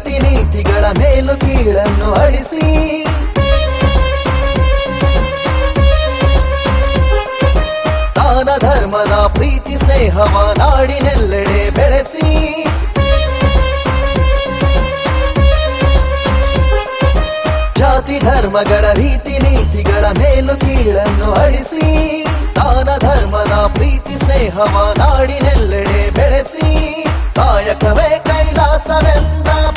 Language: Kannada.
ರೀತಿ ನೀತಿಗಳ ಮೇಲು ಕೀಳನ್ನು ಅಳಿಸಿ ದಾನ ಧರ್ಮದ ಪ್ರೀತಿ ಸ್ನೇಹವ ನಾಡಿನೆಲ್ಲೆಡೆ ಬೆಳೆಸಿ ಜಾತಿ ಧರ್ಮಗಳ ರೀತಿ ನೀತಿಗಳ ಮೇಲು ಕೀಳನ್ನು ಅಳಿಸಿ ದಾನ ಧರ್ಮದ ಪ್ರೀತಿ ಸ್ನೇಹವ ನಾಡಿನೆಲ್ಲೆಡೆ ಬೆಳೆಸಿ ಕಾಯಕವೇ ಕೈಲಾಸವೆಂದ